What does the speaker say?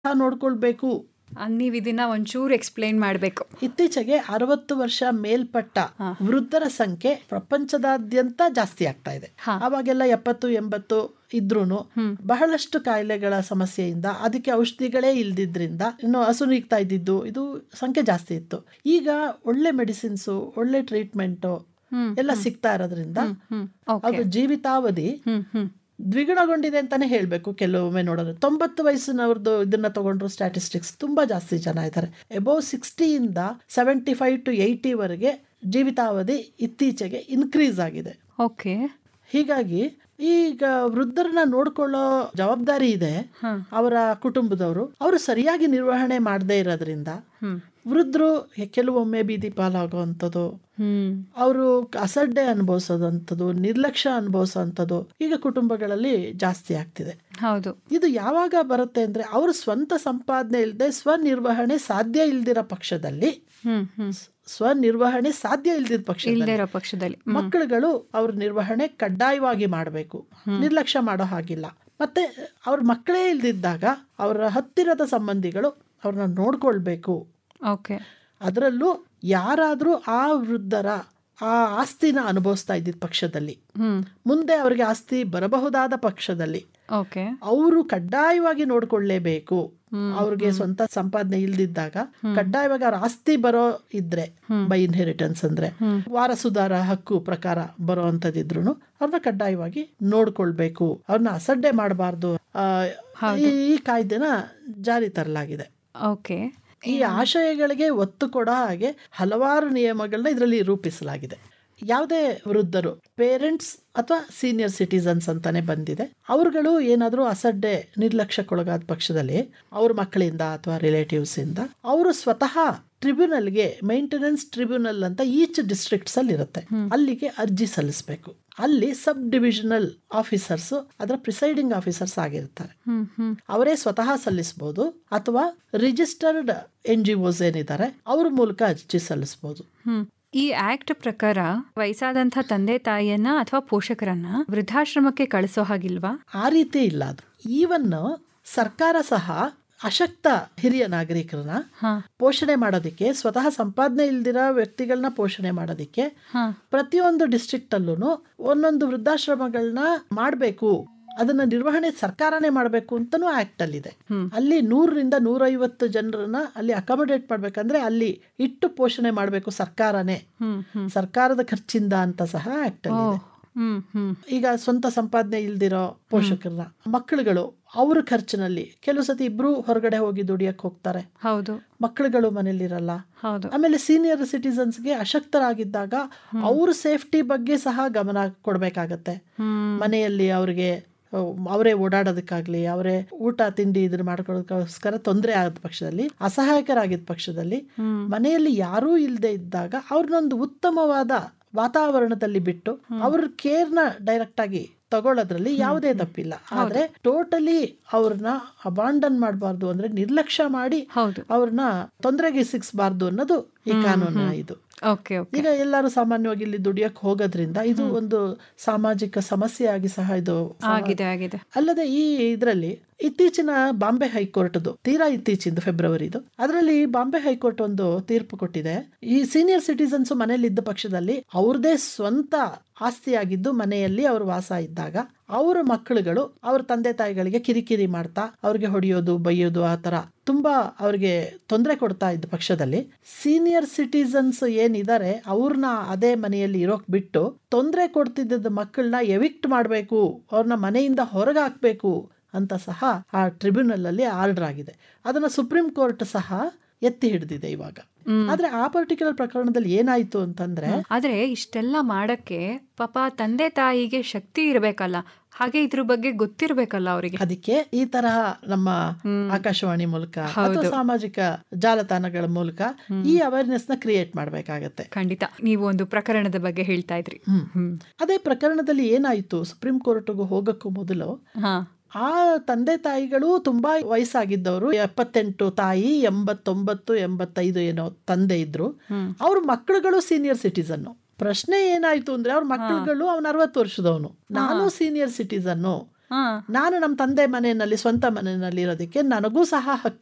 ನೋಡ್ಕೊಳ್ಬೇಕು ನೀವು ಇದನ್ನ ಒಂಚೂರು ಎಕ್ಸ್ಪ್ಲೈನ್ ಮಾಡಬೇಕು ಇತ್ತೀಚೆಗೆ ಅರವತ್ತು ವರ್ಷ ಮೇಲ್ಪಟ್ಟ ವೃದ್ಧರ ಸಂಖ್ಯೆ ಪ್ರಪಂಚದಾದ್ಯಂತ ಜಾಸ್ತಿ ಆಗ್ತಾ ಇದೆ ಹಾ. ಅವಾಗೆಲ್ಲ ಎಪ್ಪತ್ತು ಎಂಬತ್ತು ಇದ್ರೂನು ಬಹಳಷ್ಟು ಕಾಯಿಲೆಗಳ ಸಮಸ್ಯೆಯಿಂದ ಅದಕ್ಕೆ ಔಷಧಿಗಳೇ ಇಲ್ದಿದ್ರಿಂದ ಇನ್ನು ಹಸು ನೀಗ್ತಾ ಇದ್ದಿದ್ದು ಇದು ಸಂಖ್ಯೆ ಜಾಸ್ತಿ ಇತ್ತು ಈಗ ಒಳ್ಳೆ ಮೆಡಿಸಿನ್ಸು ಒಳ್ಳೆ ಟ್ರೀಟ್ಮೆಂಟು ಎಲ್ಲ ಸಿಗ್ತಾ ಇರೋದ್ರಿಂದ ಹ್ಮ್ ಓಕೆ ಅದು ಜೀವಿತಾವಧಿ ಹ್ಮ್ ಹ್ಮ್ ದ್ವಿಗುಣಗೊಂಡಿದೆ ಅಂತಾನೆ ಹೇಳ್ಬೇಕು ಕೆಲವೊಮ್ಮೆ ನೋಡೋದು ತೊಂಬತ್ತು ವಯಸ್ಸಿನವ್ರದ್ದು ಇದನ್ನ ತಗೊಂಡ್ರು ಸ್ಟ್ಯಾಟಿಸ್ಟಿಕ್ಸ್ ತುಂಬಾ ಜಾಸ್ತಿ ಜನ ಇದ್ದಾರೆ ಎಬೋವ್ ಸಿಕ್ಸ್ಟಿಯಿಂದ ಸೆವೆಂಟಿ ಫೈವ್ ಟು ಏಯ್ಟಿವರೆಗೆ ಜೀವಿತಾವಧಿ ಇತ್ತೀಚೆಗೆ ಇನ್ಕ್ರೀಸ್ ಆಗಿದೆ ಓಕೆ ಹೀಗಾಗಿ ಈಗ ವೃದ್ಧರನ್ನ ನೋಡ್ಕೊಳ್ಳೋ ಜವಾಬ್ದಾರಿ ಇದೆ ಅವರ ಕುಟುಂಬದವರು ಅವರು ಸರಿಯಾಗಿ ನಿರ್ವಹಣೆ ಮಾಡದೇ ಇರೋದ್ರಿಂದ ಹ್ಮ್ ವೃದ್ಧರು ಕೆಲವೊಮ್ಮೆ ಬೀದಿ ಪಾಲಾಗುವಂಥದ್ದು ಹ್ಮ್ ಅವರು ಅಸಡ್ಡೆ ಅನುಭವಿಸೋದಂಥದ್ದು ನಿರ್ಲಕ್ಷ್ಯ ಅನುಭವಿಸೋಂಥದ್ದು ಈಗ ಕುಟುಂಬಗಳಲ್ಲಿ ಜಾಸ್ತಿ ಆಗ್ತಿದೆ ಹೌದು ಇದು ಯಾವಾಗ ಬರುತ್ತೆ ಅಂದ್ರೆ ಅವರು ಸ್ವಂತ ಸಂಪಾದನೆ ಇಲ್ಲದೆ ಸ್ವನಿರ್ವಹಣೆ ಸಾಧ್ಯ ಇಲ್ದಿರೋ ಪಕ್ಷದಲ್ಲಿ ಹ್ಮ್ ಹ್ಮ್ ಸ್ವನಿರ್ವಹಣೆ ಸಾಧ್ಯ ಇಲ್ದಿರ ಇಲ್ದೇ ಪಕ್ಷದಲ್ಲಿ ಇರೋ ಪಕ್ಷದಲ್ಲಿ ಮಕ್ಕಳುಗಳು ಅವ್ರ ನಿರ್ವಹಣೆ ಕಡ್ಡಾಯವಾಗಿ ಮಾಡಬೇಕು ನಿರ್ಲಕ್ಷ್ಯ ಮಾಡೋ ಹಾಗಿಲ್ಲ ಮತ್ತೆ ಅವ್ರ ಮಕ್ಕಳೇ ಇಲ್ದಿದ್ದಾಗ ಅವರ ಹತ್ತಿರದ ಸಂಬಂಧಿಗಳು ಅವ್ರನ್ನ ನೋಡ್ಕೊಳ್ಬೇಕು ಓಕೆ ಅದರಲ್ಲೂ ಯಾರಾದರೂ ಆ ವೃದ್ಧರ ಆ ಆಸ್ತಿನ ಅನುಭವಿಸ್ತಾ ಇದ್ದಿದ್ದ ಪಕ್ಷದಲ್ಲಿ ಹ್ಮ್ ಮುಂದೆ ಅವರಿಗೆ ಆಸ್ತಿ ಬರಬಹುದಾದ ಪಕ್ಷದಲ್ಲಿ ಓಕೆ ಅವರು ಕಡ್ಡಾಯವಾಗಿ ನೋಡ್ಕೊಳ್ಳೇಬೇಕು ಅವ್ರಿಗೆ ಸ್ವಂತ ಸಂಪಾದನೆ ಇಲ್ದಿದ್ದಾಗ ಕಡ್ಡಾಯವಾಗಿ ಅವ್ರ ಆಸ್ತಿ ಬರೋ ಇದ್ರೆ ಬೈ ಇನ್ಹೆರಿಟೆನ್ಸ್ ಅಂದ್ರೆ ವಾರಸುದಾರ ಹಕ್ಕು ಪ್ರಕಾರ ಬರೋ ಅಂಥದ್ದಿದ್ರು ಅವ್ರನ್ನ ಕಡ್ಡಾಯವಾಗಿ ನೋಡ್ಕೊಳ್ಬೇಕು ಅವ್ರನ್ನ ಅಸಡ್ಡೆ ಮಾಡಬಾರ್ದು ಈ ಕಾಯ್ದೆನ ಜಾರಿ ತರಲಾಗಿದೆ ಓಕೆ ಈ ಆಶಯಗಳಿಗೆ ಒತ್ತು ಕೊಡೋ ಹಾಗೆ ಹಲವಾರು ನಿಯಮಗಳನ್ನ ಇದರಲ್ಲಿ ರೂಪಿಸಲಾಗಿದೆ ಯಾವುದೇ ವೃದ್ಧರು ಪೇರೆಂಟ್ಸ್ ಅಥವಾ ಸೀನಿಯರ್ ಸಿಟಿಸನ್ಸ್ ಅಂತಾನೆ ಬಂದಿದೆ ಅವ್ರುಗಳು ಏನಾದರೂ ಅಸಡ್ಡೆ ನಿರ್ಲಕ್ಷ್ಯಕ್ಕೊಳಗಾದ ಪಕ್ಷದಲ್ಲಿ ಅವ್ರ ಮಕ್ಕಳಿಂದ ಅಥವಾ ರಿಲೇಟಿವ್ಸ್ ಇಂದ ಅವರು ಸ್ವತಃ ಟ್ರಿಬ್ಯುನಲ್ಗೆ ಮೇಂಟೆನೆನ್ಸ್ ಟ್ರಿಬ್ಯುನಲ್ ಅಂತ ಈಚ್ ಡಿಸ್ಟ್ರಿಕ್ಟ್ಸ್ ಅಲ್ಲಿ ಇರುತ್ತೆ ಅಲ್ಲಿಗೆ ಅರ್ಜಿ ಸಲ್ಲಿಸಬೇಕು ಅಲ್ಲಿ ಸಬ್ ಡಿವಿಷನಲ್ ಆಫೀಸರ್ಸ್ ಅದರ ಪ್ರಿಸೈಡಿಂಗ್ ಆಫೀಸರ್ಸ್ ಆಗಿರ್ತಾರೆ ಹ್ಮ್ ಹ್ಮ್ ಅವರೇ ಸ್ವತಃ ಸಲ್ಲಿಸಬಹುದು ಅಥವಾ ರಿಜಿಸ್ಟರ್ಡ್ ಎನ್ ಜಿ ಒಸ್ ಏನಿದ್ದಾರೆ ಅವ್ರ ಮೂಲಕ ಅರ್ಜಿ ಸಲ್ಲಿಸಬಹುದು ಹ್ಮ್ ಈ ಆಕ್ಟ್ ಪ್ರಕಾರ ವಯಸ್ಸಾದಂಥ ತಂದೆ ತಾಯಿಯನ್ನ ಅಥವಾ ಪೋಷಕರನ್ನ ವೃದ್ಧಾಶ್ರಮಕ್ಕೆ ಕಳಿಸೋ ಹಾಗಿಲ್ವಾ ಆ ರೀತಿ ಇಲ್ಲ ಅದು ಈವನ್ ಸರ್ಕಾರ ಸಹ ಅಶಕ್ತ ಹಿರಿಯ ನಾಗರಿಕರನ್ನ ಹಾ ಪೋಷಣೆ ಮಾಡೋದಕ್ಕೆ ಸ್ವತಃ ಸಂಪಾದನೆ ಇಲ್ದಿರೋ ವ್ಯಕ್ತಿಗಳನ್ನ ಪೋಷಣೆ ಮಾಡೋದಕ್ಕೆ ಹಾ ಪ್ರತಿಯೊಂದು ಡಿಸ್ಟ್ರಿಕ್ಟ್ ಅಲ್ಲೂ ಒಂದೊಂದು ವೃದ್ಧಾಶ್ರಮಗಳನ್ನ ಮಾಡಬೇಕು ಅದನ್ನ ನಿರ್ವಹಣೆ ಸರ್ಕಾರನೇ ಮಾಡಬೇಕು ಅಂತನೂ ಆಕ್ಟ್ ಅಲ್ಲಿದೆ ಅಲ್ಲಿ ನೂರರಿಂದ ನೂರೈವತ್ತು ಜನರನ್ನ ಅಲ್ಲಿ ಅಕಾಮಡೇಟ್ ಮಾಡ್ಬೇಕಂದ್ರೆ ಅಲ್ಲಿ ಇಟ್ಟು ಪೋಷಣೆ ಮಾಡಬೇಕು ಸರ್ಕಾರನೇ ಹ್ಮ್ ಹ್ಮ್ ಸರ್ಕಾರದ ಖರ್ಚಿಂದ ಅಂತ ಸಹ ಆಕ್ಟ್ ಅಲ್ಲಿ ಇದೆ ಹ್ಮ್ ಹ್ಮ್ ಈಗ ಸ್ವಂತ ಸಂಪಾದನೆ ಇಲ್ದಿರೋ ಪೋಷಕರನ್ನ ಮಕ್ಕಳುಗಳು ಅವ್ರ ಖರ್ಚಿನಲ್ಲಿ ಕೆಲವು ಸತಿ ಇಬ್ರು ಹೊರಗಡೆ ಹೋಗಿ ದುಡಿಯಕ್ ಹೋಗ್ತಾರೆ ಹೌದು ಮಕ್ಕಳುಗಳು ಮನೇಲಿರಲ್ಲ ಹೌದು ಆಮೇಲೆ ಸೀನಿಯರ್ ಸಿಟಿಸನ್ಸ್ಗೆ ಅಶಕ್ತರಾಗಿದ್ದಾಗ ಅವ್ರ ಸೇಫ್ಟಿ ಬಗ್ಗೆ ಸಹ ಗಮನ ಕೊಡಬೇಕಾಗತ್ತೆ ಹ್ಮ್ ಮನೆಯಲ್ಲಿ ಅವ್ರಿಗೆ ಅವರೇ ಓಡಾಡೋದಕ್ಕಾಗ್ಲಿ ಅವರೇ ಊಟ ತಿಂಡಿ ಇದ್ರ ಮಾಡ್ಕೊಳ್ಳೋದಕ್ಕೋಸ್ಕರ ತೊಂದರೆ ಆಗದ ಪಕ್ಷದಲ್ಲಿ ಅಸಹಾಯಕರಾಗಿದ್ದ ಪಕ್ಷದಲ್ಲಿ ಮನೆಯಲ್ಲಿ ಯಾರೂ ಇಲ್ಲದೆ ಇದ್ದಾಗ ಅವ್ರನ್ನೊಂದು ಉತ್ತಮವಾದ ವಾತಾವರಣದಲ್ಲಿ ಬಿಟ್ಟು ಅವ್ರ ಕೇರ್ನ ಡೈರೆಕ್ಟ್ ಆಗಿ ತಗೊಳ್ಳೋದ್ರಲ್ಲಿ ಯಾವುದೇ ತಪ್ಪಿಲ್ಲ ಆದ್ರೆ ಟೋಟಲಿ ಅವ್ರನ್ನ ಅಬಾಂಡನ್ ಮಾಡಬಾರ್ದು ಅಂದ್ರೆ ನಿರ್ಲಕ್ಷ್ಯ ಮಾಡಿ ಹೌದು ಅವ್ರನ್ನ ತೊಂದರೆಗೆ ಸಿಕ್ಸ್ಬಾರ್ದು ಅನ್ನೋದು ಈ ಕಾನೂನು ಇದು ಓಕೆ ಓಕೆ ಈಗ ಎಲ್ಲರೂ ಸಾಮಾನ್ಯವಾಗಿ ಇಲ್ಲಿ ದುಡಿಯಕ್ ಹೋಗೋದ್ರಿಂದ ಇದು ಒಂದು ಸಾಮಾಜಿಕ ಸಮಸ್ಯೆ ಆಗಿ ಸಹ ಇದು ಆಗಿದೆ ಆಗಿದೆ ಅಲ್ಲದೆ ಈ ಇದರಲ್ಲಿ ಇತ್ತೀಚಿನ ಬಾಂಬೆ ಹೈಕೋರ್ಟ್ದು ತೀರಾ ಇತ್ತೀಚಿಂದು ಫೆಬ್ರವರಿದು ಅದರಲ್ಲಿ ಬಾಂಬೆ ಹೈಕೋರ್ಟ್ ಒಂದು ತೀರ್ಪು ಕೊಟ್ಟಿದೆ ಈ ಸೀನಿಯರ್ ಸಿಟಿಸನ್ಸ್ ಮನೇಲಿ ಇದ್ದ ಪಕ್ಷದಲ್ಲಿ ಅವ್ರದೇ ಸ್ವಂತ ಆಸ್ತಿಯಾಗಿದ್ದು ಮನೆಯಲ್ಲಿ ಅವರು ವಾಸ ಇದ್ದಾಗ ಅವರ ಮಕ್ಕಳುಗಳು ಅವ್ರ ತಂದೆ ತಾಯಿಗಳಿಗೆ ಕಿರಿಕಿರಿ ಮಾಡ್ತಾ ಅವ್ರಿಗೆ ಹೊಡೆಯೋದು ಬೈಯೋದು ಆ ತರ ತುಂಬಾ ಅವ್ರಿಗೆ ತೊಂದರೆ ಕೊಡ್ತಾ ಇದ್ದ ಪಕ್ಷದಲ್ಲಿ ಸೀನಿಯರ್ ಸಿಟಿಸನ್ಸ್ ಏನಿದ್ದಾರೆ ಅವ್ರನ್ನ ಅದೇ ಮನೆಯಲ್ಲಿ ಇರೋಕ್ ಬಿಟ್ಟು ತೊಂದರೆ ಕೊಡ್ತಿದ್ದ ಮಕ್ಕಳನ್ನ ಎವಿಕ್ಟ್ ಮಾಡಬೇಕು ಅವ್ರನ್ನ ಮನೆಯಿಂದ ಹೊರಗೆ ಹಾಕ್ಬೇಕು ಅಂತ ಸಹ ಆ ಟ್ರಿಬ್ಯುನಲ್ ಅಲ್ಲಿ ಆರ್ಡರ್ ಆಗಿದೆ ಅದನ್ನ ಸುಪ್ರೀಂ ಕೋರ್ಟ್ ಸಹ ಎತ್ತಿ ಹಿಡಿದಿದೆ ಇವಾಗ ಆದ್ರೆ ಆ ಪರ್ಟಿಕ್ಯುಲರ್ ಪ್ರಕರಣದಲ್ಲಿ ಏನಾಯ್ತು ಅಂತಂದ್ರೆ ಆದ್ರೆ ಇಷ್ಟೆಲ್ಲ ಮಾಡಕ್ಕೆ ಪಾಪ ತಂದೆ ತಾಯಿಗೆ ಶಕ್ತಿ ಇರಬೇಕಲ್ಲ ಹಾಗೆ ಇದ್ರ ಬಗ್ಗೆ ಗೊತ್ತಿರ್ಬೇಕಲ್ಲ ಅವರಿಗೆ ಅದಕ್ಕೆ ಈ ತರಹ ನಮ್ಮ ಆಕಾಶವಾಣಿ ಮೂಲಕ ಅಥವಾ ಸಾಮಾಜಿಕ ಜಾಲತಾಣಗಳ ಮೂಲಕ ಈ ಅವೇರ್ನೆಸ್ ನ ಕ್ರಿಯೇಟ್ ಮಾಡ್ಬೇಕಾಗತ್ತೆ ಖಂಡಿತ ನೀವು ಒಂದು ಪ್ರಕರಣದ ಬಗ್ಗೆ ಹೇಳ್ತಾ ಇದ್ರಿ ಹ್ಮ್. ಹ್ಮ್ ಅದೇ ಪ್ರಕರಣದಲ್ಲಿ ಏನಾಯ್ತು ಸುಪ್ರೀಂ ಕೋರ್ಟ್ಗೂ ಹೋಗಕ್ಕೂ ಮೊದಲು ಹಾ ಆ ತಂದೆ ತಾಯಿಗಳು ತುಂಬಾ ವಯಸ್ಸಾಗಿದ್ದವರು ಎಪ್ಪತ್ತೆಂಟು ತಾಯಿ ಎಂಬತ್ತೊಂಬತ್ತು ಎಂಬತ್ತೈದು ಏನೋ ತಂದೆ ಇದ್ರು ಅವ್ರ ಮಕ್ಕಳುಗಳು ಸೀನಿಯರ್ ಸಿಟಿಸನ್ ಪ್ರಶ್ನೆ ಏನಾಯ್ತು ಅಂದ್ರೆ ಅವ್ರ ಮಕ್ಕಳುಗಳು ಅವ್ನ ಅರವತ್ತು ವರ್ಷದವನು ನಾನು ಸೀನಿಯರ್ ಸಿಟಿಸನ್ನು ಹಾ ನಾನು ನಮ್ಮ ತಂದೆ ಮನೆಯಲ್ಲಿ ಸ್ವಂತ ಮನೆಯಲ್ಲಿ ಇರೋದಕ್ಕೆ ನನಗೂ ಸಹ ಹಕ್ಕು